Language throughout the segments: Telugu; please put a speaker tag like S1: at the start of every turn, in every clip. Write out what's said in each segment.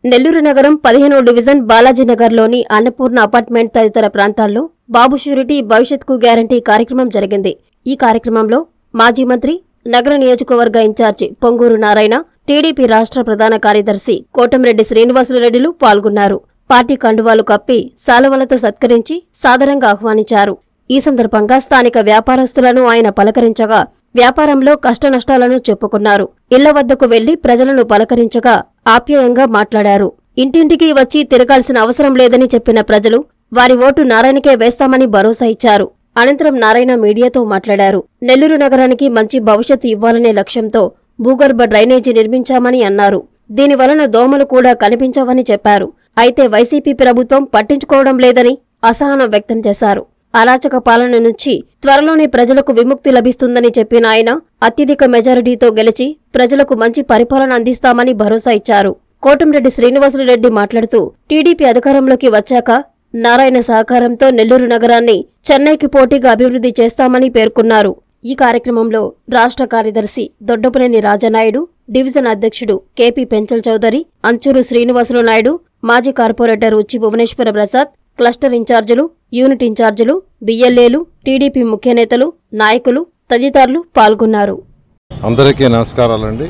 S1: నెల్లూరు నగరం పదిహేనో డివిజన్ బాలాజీనగర్లోని అన్నపూర్ణ అపార్ట్మెంట్ తదితర ప్రాంతాల్లో బాబు షూరిటీ భవిష్యత్కు గ్యారంటీ కార్యక్రమం జరిగింది ఈ కార్యక్రమంలో మాజీ మంత్రి నగర నియోజకవర్గ ఇన్ఛార్జి పొంగూరు నారాయణ టీడీపీ రాష్ట్ర ప్రధాన కార్యదర్శి కోటంరెడ్డి శ్రీనివాసులరెడ్డిలు పాల్గొన్నారు పార్టీ కండువాలు కప్పి శాలువలతో సత్కరించి సాదరంగా ఆహ్వానించారు ఈ సందర్భంగా స్థానిక వ్యాపారస్తులను ఆయన పలకరించగా వ్యాపారంలో కష్టనష్టాలను చెప్పుకున్నారు ఇళ్ల వద్దకు వెళ్లి ప్రజలను పలకరించగా ఆప్యాయంగా మాట్లాడారు ఇంటింటికి వచ్చి తిరగాల్సిన అవసరం లేదని చెప్పిన ప్రజలు వారి ఓటు నారాయణకే వేస్తామని భరోసా ఇచ్చారు అనంతరం నారాయణ మీడియాతో మాట్లాడారు నెల్లూరు నగరానికి మంచి భవిష్యత్తు ఇవ్వాలనే లక్ష్యంతో భూగర్భ డ్రైనేజీ నిర్మించామని అన్నారు దీనివలన దోమలు కూడా కనిపించవని చెప్పారు అయితే వైసీపీ ప్రభుత్వం పట్టించుకోవడం లేదని అసహనం వ్యక్తం చేశారు అరాచక పాలన నుంచి త్వరలోనే ప్రజలకు విముక్తి లభిస్తుందని చెప్పిన ఆయన అత్యధిక మెజారిటీతో గెలిచి ప్రజలకు మంచి పరిపాలన అందిస్తామని భరోసా ఇచ్చారు కోటంరెడ్డి శ్రీనివాసులరెడ్డి మాట్లాడుతూ టీడీపీ అధికారంలోకి వచ్చాక నారాయణ సహకారంతో నెల్లూరు నగరాన్ని చెన్నైకి పోటీగా అభివృద్ధి చేస్తామని పేర్కొన్నారు ఈ కార్యక్రమంలో రాష్ట్ర కార్యదర్శి దొడ్డపునేని రాజనాయుడు డివిజన్ అధ్యక్షుడు కేపీ పెంచల్ చౌదరి అంచూరు శ్రీనివాసులు నాయుడు మాజీ కార్పొరేటర్ ఉచ్చి భువనేశ్వర ప్రసాద్ క్లస్టర్ ఇన్ఛార్జీలు యూనిట్ ఇన్ఛార్జీలు బిఎల్ఏలు టీడీపీ ముఖ్య నేతలు నాయకులు తదితరులు పాల్గొన్నారు
S2: అందరికీ నమస్కారాలండి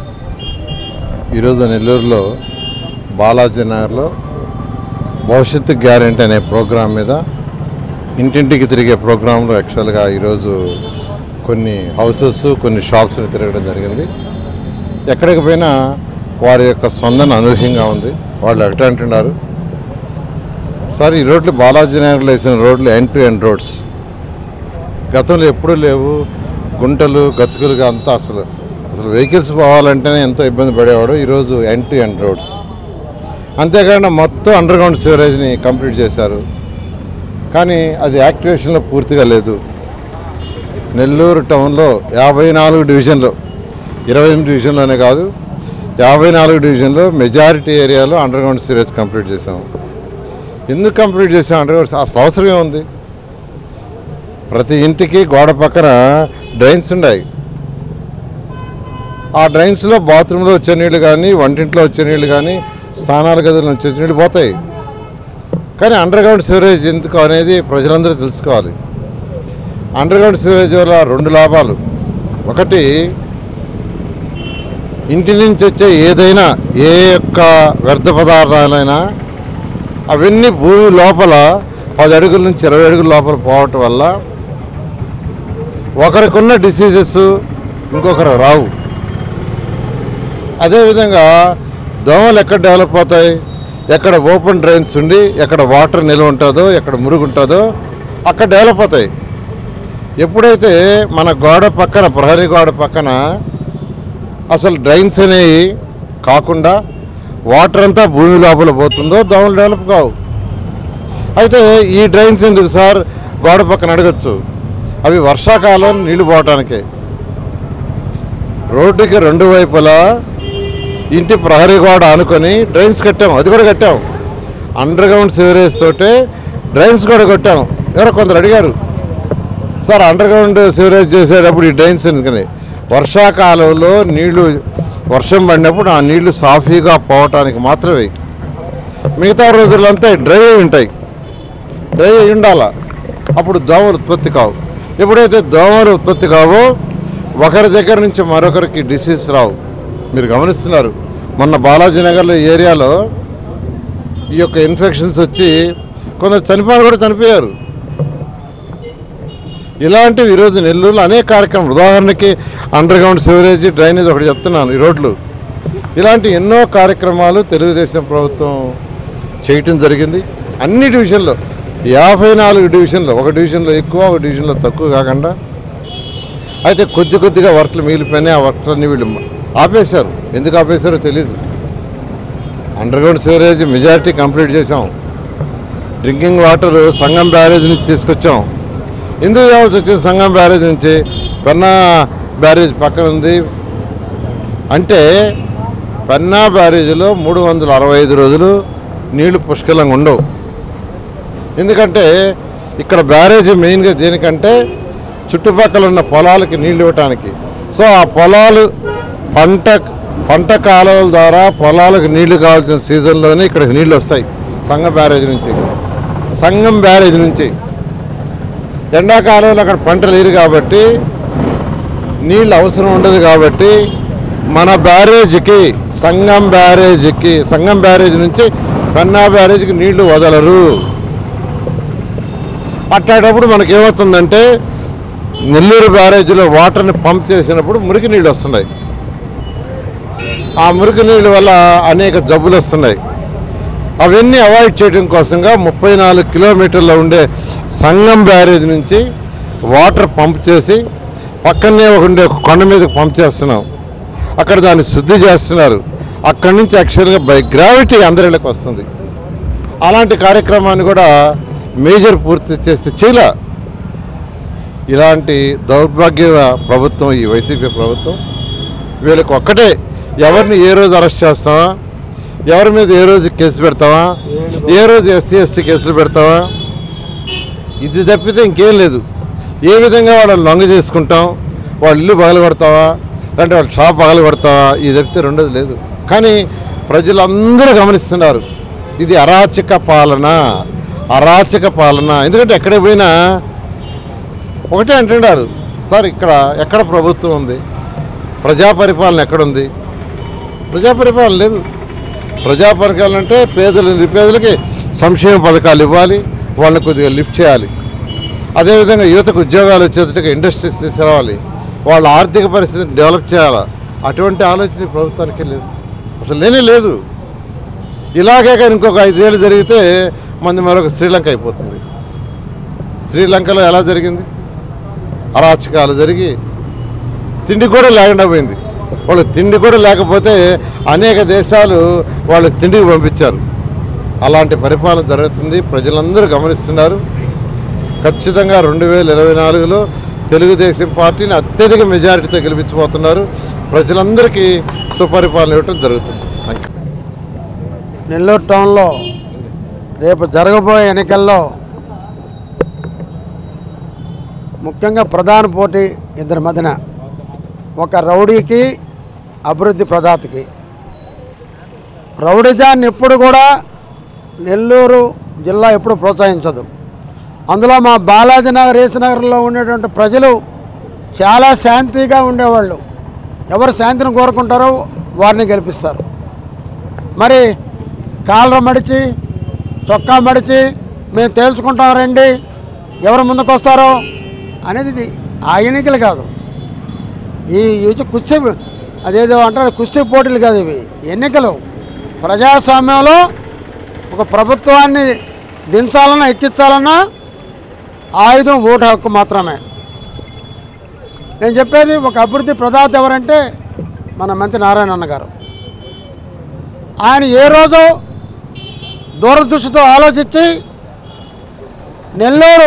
S2: ఈరోజు నెల్లూరులో బాలాజీ నగర్లో భవిష్యత్తు గ్యారెంటీ అనే ప్రోగ్రాం మీద ఇంటింటికి తిరిగే ప్రోగ్రాంలో యాక్చువల్గా ఈరోజు కొన్ని హౌసెస్ కొన్ని షాప్స్ని తిరగడం జరిగింది ఎక్కడికి పోయినా వారి యొక్క స్పందన అనూహ్యంగా ఉంది వాళ్ళు ఒకటే అంటున్నారు సార్ ఈ రోడ్లు బాలాజీ నగర్లో వేసిన రోడ్లు ఎండ్ టు ఎండ్ రోడ్స్ గతంలో ఎప్పుడూ లేవు గుంటలు గతుకులుగా అంతా అసలు అసలు వెహికల్స్ పోవాలంటేనే ఎంతో ఇబ్బంది పడేవాడు ఈరోజు ఎండ్ టు ఎండ్ రోడ్స్ అంతేకాకుండా మొత్తం అండర్ గ్రౌండ్ సివరేజ్ని కంప్లీట్ చేశారు కానీ అది యాక్టివేషన్లో పూర్తిగా లేదు నెల్లూరు టౌన్లో యాభై నాలుగు డివిజన్లో ఇరవై ఎనిమిది డివిజన్లోనే కాదు యాభై నాలుగు డివిజన్లో మెజారిటీ ఏరియాలో అండర్ గ్రౌండ్ సివరేజ్ కంప్లీట్ చేసాం ఎందుకు కంప్లీట్ చేసాం అండర్ గ్రౌండ్ అసలు అవసరమే ఉంది ప్రతి ఇంటికి గోడ పక్కన డ్రైన్స్ ఉన్నాయి ఆ డ్రైన్స్లో బాత్రూంలో వచ్చే నీళ్ళు కానీ వంటింట్లో వచ్చే నీళ్ళు కానీ స్నానాల గదుల నుంచి వచ్చే నీళ్ళు పోతాయి కానీ అండర్ గ్రౌండ్ సివరేజ్ ఎందుకు అనేది ప్రజలందరూ తెలుసుకోవాలి అండర్ గ్రౌండ్ సివరేజ్ వల్ల రెండు లాభాలు ఒకటి ఇంటి నుంచి వచ్చే ఏదైనా ఏ యొక్క వ్యర్థ పదార్థాలైనా అవన్నీ భూమి లోపల పది అడుగుల నుంచి ఇరవై అడుగుల లోపల పోవటం వల్ల ఒకరికున్న డిసీజెస్ ఇంకొకరు రావు అదేవిధంగా దోమలు ఎక్కడ డెవలప్ అవుతాయి ఎక్కడ ఓపెన్ డ్రైన్స్ ఉండి ఎక్కడ వాటర్ నిల్వ ఉంటుందో ఎక్కడ మురుగు ఉంటుందో అక్కడ డెవలప్ అవుతాయి ఎప్పుడైతే మన గోడ పక్కన ప్రహరీ గోడ పక్కన అసలు డ్రైన్స్ అనేవి కాకుండా వాటర్ అంతా భూమి లోపల పోతుందో దోమలు డెవలప్ కావు అయితే ఈ డ్రైన్స్ ఎందుకు సార్ గోడ పక్కన అడగచ్చు అవి వర్షాకాలం నీళ్లు పోవటానికే రోడ్డుకి రెండు వైపులా ఇంటి ప్రహరీ గోడ ఆనుకొని డ్రైన్స్ కట్టాం అది కూడా కట్టాం అండర్ గ్రౌండ్ సివరేజ్ తోటే డ్రైన్స్ కూడా కట్టాం ఎవరో కొందరు అడిగారు సార్ అండర్ గ్రౌండ్ సివరేజ్ చేసేటప్పుడు ఈ డ్రైన్స్ ఎందుకని వర్షాకాలంలో నీళ్లు వర్షం పడినప్పుడు ఆ నీళ్లు సాఫీగా పోవటానికి మాత్రమే మిగతా రోజులంతా డ్రై అయి ఉంటాయి డ్రై అయి ఉండాలా అప్పుడు దోమలు ఉత్పత్తి కావు ఎప్పుడైతే దోమలు ఉత్పత్తి కావో ఒకరి దగ్గర నుంచి మరొకరికి డిసీజ్ రావు మీరు గమనిస్తున్నారు మొన్న బాలాజీ నగర్లో ఈ ఏరియాలో ఈ యొక్క ఇన్ఫెక్షన్స్ వచ్చి కొందరు చనిపోయిన కూడా చనిపోయారు ఇలాంటివి ఈరోజు నెల్లూరులో అనేక కార్యక్రమాలు ఉదాహరణకి అండర్ గ్రౌండ్ సివరేజ్ డ్రైనేజ్ ఒకటి చెప్తున్నాను ఈ రోడ్లు ఇలాంటి ఎన్నో కార్యక్రమాలు తెలుగుదేశం ప్రభుత్వం చేయటం జరిగింది అన్ని డివిజన్లో యాభై నాలుగు డివిజన్లో ఒక డివిజన్లో ఎక్కువ ఒక డివిజన్లో తక్కువ కాకుండా అయితే కొద్ది కొద్దిగా వర్క్లు మిగిలిపోయినాయి ఆ వర్క్లన్నీ వీళ్ళు ఆపేశారు ఎందుకు ఆపేశారో తెలియదు underground sewerage majority complete చేసాం డ్రింకింగ్ వాటర్ సంగం బ్యారేజ్ నుంచి తీసుకొచ్చాం ఎందుకు కావాల్సి వచ్చింది సంగం బ్యారేజ్ నుంచి పెన్నా బ్యారేజ్ పక్కన ఉంది అంటే పెన్నా బ్యారేజ్లో మూడు వందల అరవై ఐదు రోజులు నీళ్లు పుష్కలంగా ఉండవు ఎందుకంటే ఇక్కడ బ్యారేజ్ మెయిన్గా దేనికంటే చుట్టుపక్కల ఉన్న పొలాలకి నీళ్ళు ఇవ్వటానికి సో ఆ పొలాలు పంట పంట కాలువల ద్వారా పొలాలకు నీళ్లు కావాల్సిన సీజన్లోనే ఇక్కడికి నీళ్లు వస్తాయి సంగం బ్యారేజ్ నుంచి సంగం బ్యారేజ్ నుంచి ఎండాకాలంలో అక్కడ పంట లేరు కాబట్టి నీళ్ళు అవసరం ఉండదు కాబట్టి మన బ్యారేజ్కి సంగం బ్యారేజ్కి సంగం బ్యారేజ్ నుంచి పెన్నా బ్యారేజ్కి నీళ్లు వదలరు అట్లాంటప్పుడు మనకి ఏమవుతుందంటే నెల్లూరు బ్యారేజ్లో వాటర్ని పంప్ చేసినప్పుడు మురికి నీళ్ళు వస్తున్నాయి ఆ మురికి నీళ్ళ వల్ల అనేక జబ్బులు వస్తున్నాయి అవన్నీ అవాయిడ్ చేయడం కోసంగా ముప్పై నాలుగు కిలోమీటర్లో ఉండే సంగం బ్యారేజ్ నుంచి వాటర్ పంప్ చేసి పక్కనే ఒక ఉండే ఒక కొండ మీదకి పంప్ చేస్తున్నాం అక్కడ దాన్ని శుద్ధి చేస్తున్నారు అక్కడి నుంచి యాక్చువల్గా బై గ్రావిటీ అందరిళ్ళకి వస్తుంది అలాంటి కార్యక్రమాన్ని కూడా మేజర్ పూర్తి చేస్తే చేయలే ఇలాంటి దౌర్భాగ్య ప్రభుత్వం ఈ వైసీపీ ప్రభుత్వం వీళ్ళకి ఒక్కటే ఎవరిని ఏ రోజు అరెస్ట్ చేస్తావా ఎవరి మీద ఏ రోజు కేసు పెడతావా ఏ రోజు ఎస్సీ ఎస్టీ కేసులు పెడతావా ఇది తప్పితే ఇంకేం లేదు ఏ విధంగా వాళ్ళని లొంగ చేసుకుంటాం వాళ్ళ ఇల్లు పగలగొడతావా అంటే వాళ్ళ షాప్ పగలగొడతావా ఇది తప్పితే రెండోది లేదు కానీ ప్రజలందరూ గమనిస్తున్నారు ఇది అరాచక పాలన అరాచక పాలన ఎందుకంటే ఎక్కడ పోయినా ఒకటే అంటున్నారు సార్ ఇక్కడ ఎక్కడ ప్రభుత్వం ఉంది ప్రజా పరిపాలన ఎక్కడుంది ప్రజా పరిపాలన లేదు ప్రజా పరిపాలన అంటే పేదలు నిరుపేదలకి సంక్షేమ పథకాలు ఇవ్వాలి వాళ్ళని కొద్దిగా లిఫ్ట్ చేయాలి అదేవిధంగా యువతకు ఉద్యోగాలు వచ్చేటట్టుగా ఇండస్ట్రీస్ తీసుకురావాలి వాళ్ళ ఆర్థిక పరిస్థితిని డెవలప్ చేయాలి అటువంటి ఆలోచన ఈ ప్రభుత్వానికి లేదు అసలు లేనే లేదు ఇలాగే కానీ ఇంకొక ఐదేళ్ళు జరిగితే మంది మరొక శ్రీలంక అయిపోతుంది శ్రీలంకలో ఎలా జరిగింది అరాచకాలు జరిగి తిండి కూడా లేకుండా పోయింది వాళ్ళు తిండి కూడా లేకపోతే అనేక దేశాలు వాళ్ళు తిండికి పంపించారు అలాంటి పరిపాలన జరుగుతుంది ప్రజలందరూ గమనిస్తున్నారు ఖచ్చితంగా రెండు వేల ఇరవై నాలుగులో తెలుగుదేశం పార్టీని అత్యధిక మెజారిటీతో గెలిపించబోతున్నారు ప్రజలందరికీ సుపరిపాలన ఇవ్వటం జరుగుతుంది థ్యాంక్ యూ
S3: నెల్లూరు టౌన్లో రేపు జరగబోయే ఎన్నికల్లో ముఖ్యంగా ప్రధాన పోటీ ఇద్దరి మధ్యన ఒక రౌడీకి అభివృద్ధి ప్రదాతకి రౌడిజాన్ని ఎప్పుడు కూడా నెల్లూరు జిల్లా ఎప్పుడు ప్రోత్సహించదు అందులో మా బాలాజీ నగర్ రేసునగర్లో ఉండేటువంటి ప్రజలు చాలా శాంతిగా ఉండేవాళ్ళు ఎవరు శాంతిని కోరుకుంటారో వారిని గెలిపిస్తారు మరి కాలర మడిచి చొక్కా మడిచి మేము తేల్చుకుంటాం రండి ఎవరు ముందుకు వస్తారో అనేది ఇది ఆ ఎన్నికలు కాదు ఈ ఇవి కుస్తీ అదేదో అంటారు కుస్తీ పోటీలు కాదు ఇవి ఎన్నికలు ప్రజాస్వామ్యంలో ఒక ప్రభుత్వాన్ని దించాలన్నా ఎక్కించాలన్నా ఆయుధం ఓటు హక్కు మాత్రమే నేను చెప్పేది ఒక అభివృద్ధి ప్రదాత ఎవరంటే మన మంత్రి నారాయణ అన్న గారు ఆయన ఏ రోజు దూరదృష్టితో ఆలోచించి నెల్లూరు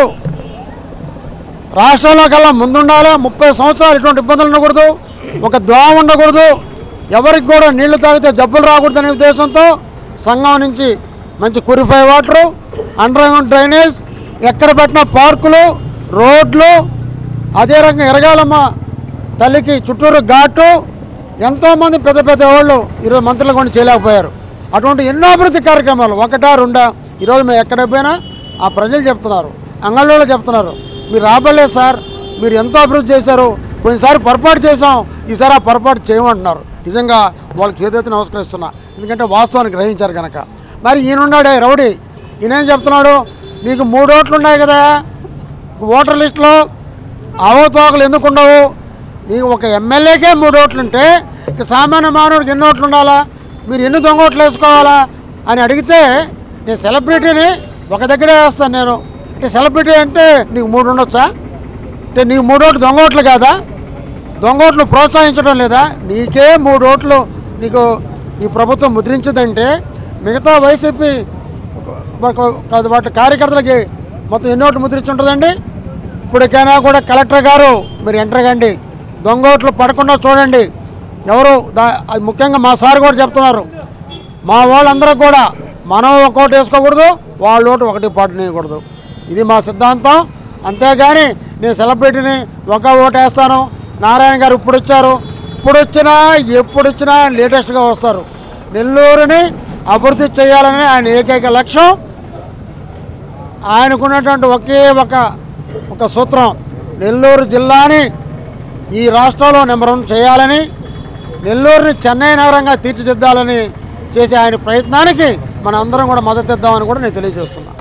S3: రాష్ట్రంలో కల్లా ముందుండాలి ముప్పై సంవత్సరాలు ఎటువంటి ఇబ్బందులు ఉండకూడదు ఒక దోమ ఉండకూడదు ఎవరికి కూడా నీళ్లు తాగితే జబ్బులు రాకూడదు అనే ఉద్దేశంతో సంఘం నుంచి మంచి కురిఫై వాటరు అండర్ గ్రౌండ్ డ్రైనేజ్ ఎక్కడ పెట్టిన పార్కులు రోడ్లు అదే రకంగా ఎరగాలమ్మ తల్లికి చుట్టూరు ఘాటు ఎంతోమంది పెద్ద పెద్ద వాళ్ళు ఈరోజు మంత్రులు కూడా చేయలేకపోయారు అటువంటి ఎన్నో అభివృద్ధి కార్యక్రమాలు ఒకటా రెండా ఈరోజు మేము ఎక్కడ పోయినా ఆ ప్రజలు చెప్తున్నారు అంగళ్ళలో చెప్తున్నారు మీరు రాబోలేదు సార్ మీరు ఎంతో అభివృద్ధి చేశారు పోయినసారి పొరపాటు చేసాం ఈసారి ఆ పొరపాటు చేయమంటున్నారు నిజంగా వాళ్ళకి చేతెత్తి నమస్కరిస్తున్నా ఎందుకంటే వాస్తవాన్ని గ్రహించారు కనుక మరి ఈయనున్నాడే రౌడీ ఈయనేం చెప్తున్నాడు నీకు మూడు ఓట్లు ఉన్నాయి కదా ఓటర్ లిస్టులో అవతోకలు ఎందుకు ఉండవు నీకు ఒక ఎమ్మెల్యేకే మూడు ఓట్లు ఉంటే ఇక సామాన్య మానవుడికి ఎన్ని ఓట్లు ఉండాలా మీరు ఎన్ని దొంగ ఓట్లు వేసుకోవాలా అని అడిగితే నేను సెలబ్రిటీని ఒక దగ్గరే వేస్తాను నేను అంటే సెలబ్రిటీ అంటే నీకు మూడు ఉండొచ్చా అంటే నీకు మూడు ఓట్లు దొంగ ఓట్లు కాదా దొంగ ఓట్లు ప్రోత్సహించడం లేదా నీకే మూడు ఓట్లు నీకు ఈ ప్రభుత్వం ముద్రించదంటే మిగతా వైసీపీ ఒక- ఒక- వాటి కార్యకర్తలకి మొత్తం ఎన్ని ఓట్లు ముద్రించి ఉంటుందండి ఇప్పటికైనా కూడా కలెక్టర్ గారు మీరు ఎంటర్ కండి దొంగ ఓట్లు పడకుండా చూడండి ఎవరు దా అది ముఖ్యంగా మా సార్ కూడా చెప్తున్నారు మా వాళ్ళందరూ కూడా మనం ఒక ఓటు వేసుకోకూడదు వాళ్ళ ఓటు ఒకటి పాటు నేయకూడదు ఇది మా సిద్ధాంతం అంతేగాని నేను సెలబ్రిటీని ఒక ఓటు వేస్తాను నారాయణ గారు ఇప్పుడు వచ్చారు ఎప్పుడొచ్చినా ఎప్పుడొచ్చినా లేటెస్ట్గా వస్తారు నెల్లూరుని అభివృద్ధి చేయాలని ఆయన ఏకైక లక్ష్యం ఆయనకున్నటువంటి ఒకే ఒక ఒక సూత్రం నెల్లూరు జిల్లాని ఈ రాష్ట్రంలో నెంబర్ వన్ చేయాలని నెల్లూరుని చెన్నై నగరంగా తీర్చిదిద్దాలని చేసే ఆయన ప్రయత్నానికి మన అందరం కూడా మద్దతు ఇద్దామని కూడా నేను తెలియజేస్తున్నాను